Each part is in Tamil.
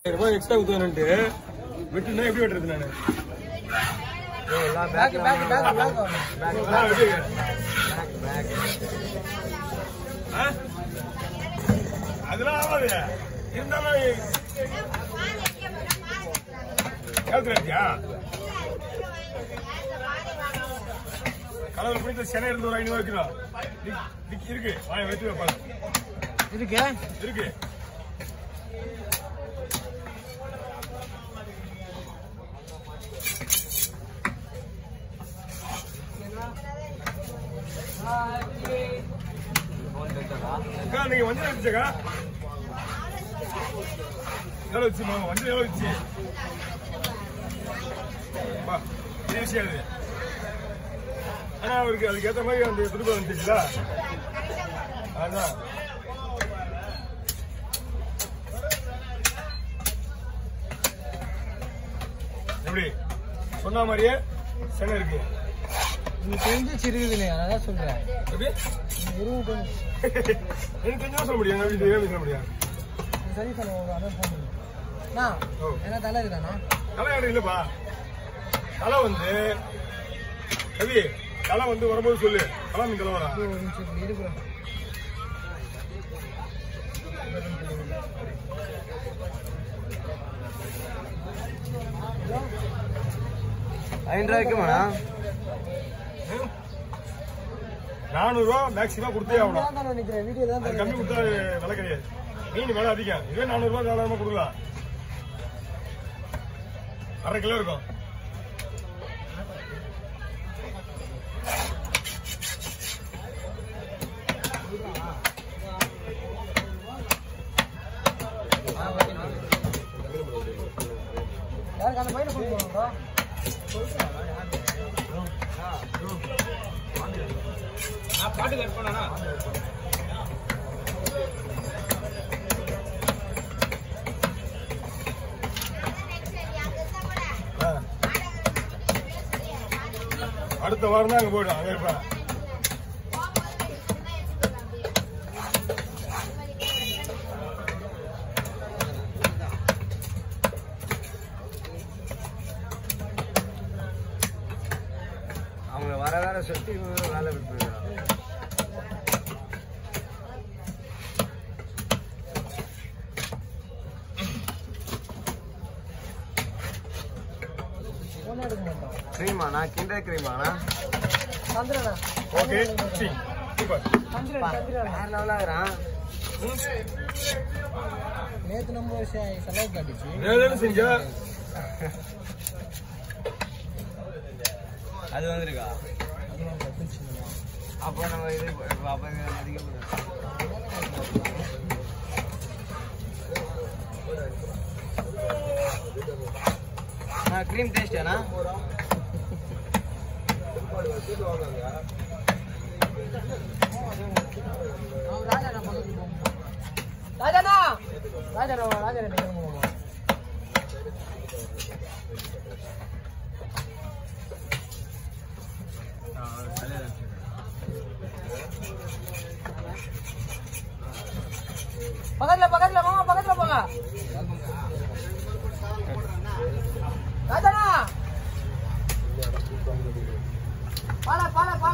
ரூபாய் எக்ஸ்ட்ரா குத்துவேன்ட்டு வெட்டுனா எப்படி வெட்டுறது நானு பேக் பேக் பேக் பேக் ஆ, வெட்டுங்க. ஆ? அதெல்லாம் ஆகாது இருந்தாலும் கேள்வியா கலவர் பிடித்த சென்னை இருந்து ஒரு ஐநூறு கிலோ இருக்கு வாங்க வச்சு வைப்பாங்க இருக்கு இருக்கு அக்கா நீங்க வஞ்சரம் வச்சுக்கா எவ்வளவு வச்சு மாமா வஞ்சரம் எவ்வளவு வச்சு பா, பெரிய விஷயம் அது ஆனா அவருக்கு அதுக்கு ஏத்த மாதிரி அந்த திருப்பி வந்துச்சுல அதான் எப்படி சொன்ன மாதிரியே சென்னை இருக்கு நீ தெரிஞ்சு சிறுகுது இல்லையா நான் தான் சொல்றேன் எப்படி இருபது கொஞ்சம் எனக்கு தெரிஞ்சா சொல்ல முடியும் எங்க வீட்டு சொல்ல முடியும் சரி சார் ஒரு அண்ணன் ஃபோன் பண்ணு அண்ணா ஓ. என்ன தலை இருக்குதாண்ணா தலை இடம் இல்லப்பா தலை வந்து கவி தலை வந்து வரும்போது சொல்லு தலை மீன் தலை வரா ஒரு நிமிஷம் இருக்கிறேன் ஐநூறு ரூபாய்க்குமாண்ணா நானூறு ரூபா மேக்ஸிமம் கொடுத்தே ஆகணும் தான் நினைக்கிறேன் வீடியோ தான் அது கம்மி கொடுத்தா விலை கிடையாது மீன் விலை அதிகம் இதே நானூறு ரூபாய் தாராளமா கொடுக்கலாம் அரை கிலோ இருக்கும் யாருக்கு அந்த பையனை ஃபோன் பண்ணுறோம் ஆ. அடுத்த வாரம் தான் அங்க போயிடும் அங்க இருப்பேன் அவங்க வர வேற சொல்லி இவங்க வேலை விட்டு போயிடுறாங்க ஃபோன் எடுக்க மாட்டோம் கிரீமாண்ணா கிண்டர் கிரீமாண்ணா சந்திரனா ஓகே சூப்பர் சந்திரன் சந்திரன் வேற லெவலாகிறான் நேத்து நம்ம செ- செலவு காட்டுச்சு வேலைன்னு செஞ்சா அது வந்திருக்கா அது நம்ம பிடிச்சிருந்தோம். அப்போ நம்ம இது அப்போ அதிகப்படுறோம் க்ரீம் டேஸ்டாண்ணா அவன் ராஜாண்ணா பக்கத்துக்கு போகும்போது. ராஜாண்ணா ராஜாண்ணா ராஜாண்ணா கிளம்புவோமா பக்கத்துல பக்கத்துல மாமா பக்கத்துல போங்க ராஜாண்ணா பால பால பால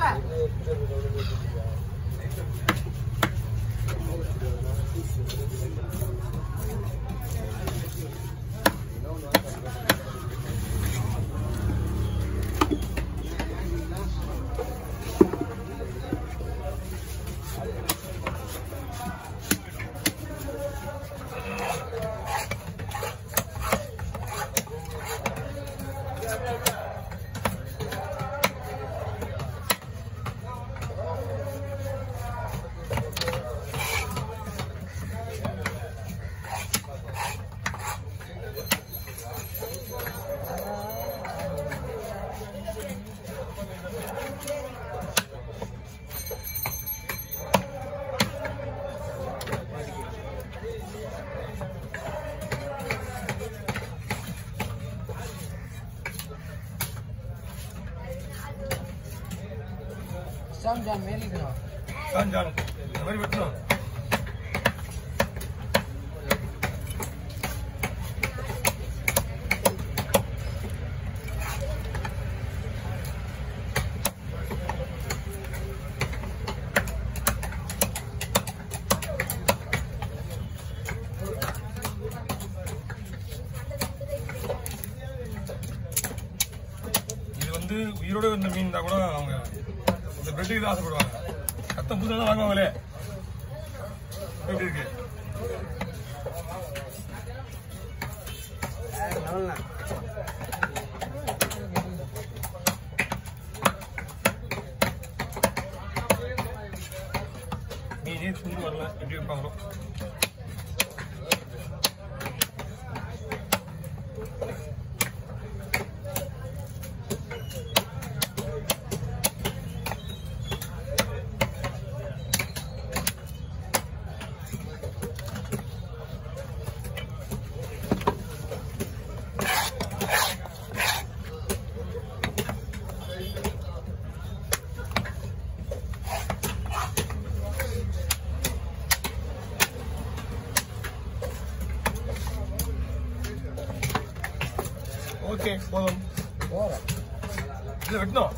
சாம் ஜான் மேலிக்கணும் தான் ஜானம் இந்த மாதிரி வெட்டணும் வந்து உயிரோட இருந்த மீன் தான் கூட அவங்க இந்த பிரெட்டுக்கு தான் ஆசைப்படுவாங்க ரத்தம் புதுசாக தான் வாங்குவாங்களே எப்படி இருக்கு நல்ல மீனே துண்டு வரல எப்படி வைப்பாங்களோ ஓகே போதும் போகிறேன் இல்லை வெட்டணும்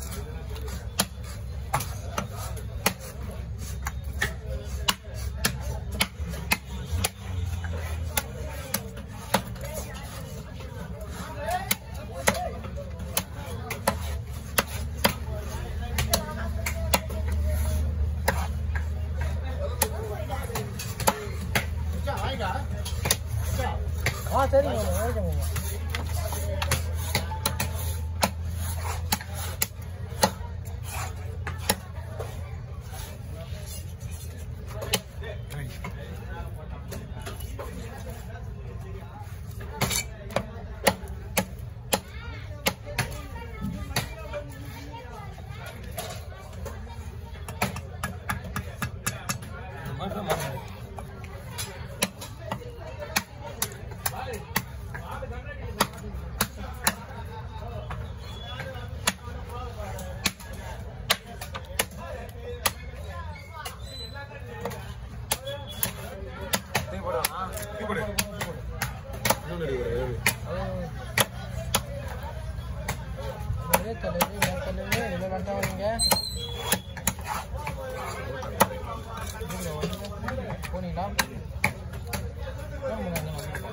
ஆ சரிங்க மாமா ஓகே மாமா இந்த மாதிரி தான் மாட்டணும். டீ போடுவானா டீ போடு. ஒரே தலைவர் என் தலைவர் இதில் வேண்டாம் நீங்க போனீங்களா ஏன் முன்னாடி வந்தீங்க?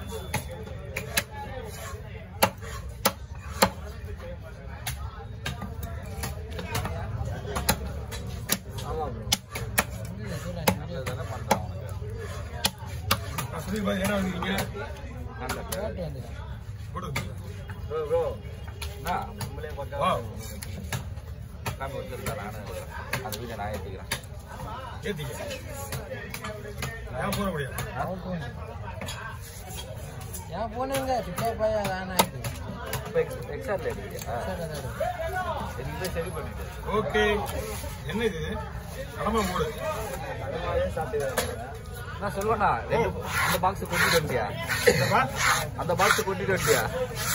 ஆமா ப்ரோ இல்ல, இல்ல, நீங்க தானே பண்றான் நான் சொல்லி பாரு, ஏன்னா வந்தீங்க போட்டு வந்துடுறேன் போடு ப்ரோ ப்ரோ என்ன நம்மளே கொஞ்சம் வா. காமி வச்சிருக்கா நானு அந்த வீட்டை நான் ஏற்றிக்கிறேன் ஏத்திக்க ஏன் போட முடியாது அவன் போன் என் போனுங்க சுத்தா பையா வேணாம் இப்போ எக்ஸ் எக்ஸ்ஆரில் எடுத்துக்கியா சரி அதான் ரெண்டு சரி பண்ணிட்டு ஓகே என்ன இது கடமை மூடு அந்த மாதிரியே சாப்பிட்டு நான் சொல்லுவேண்ணா ரெண்டு அந்த பாக்ஸ் கொட்டிட்டு வந்துட்டியா என்னப்பா அந்த பாக்ஸ் கொட்டிட்டு வந்துட்டியா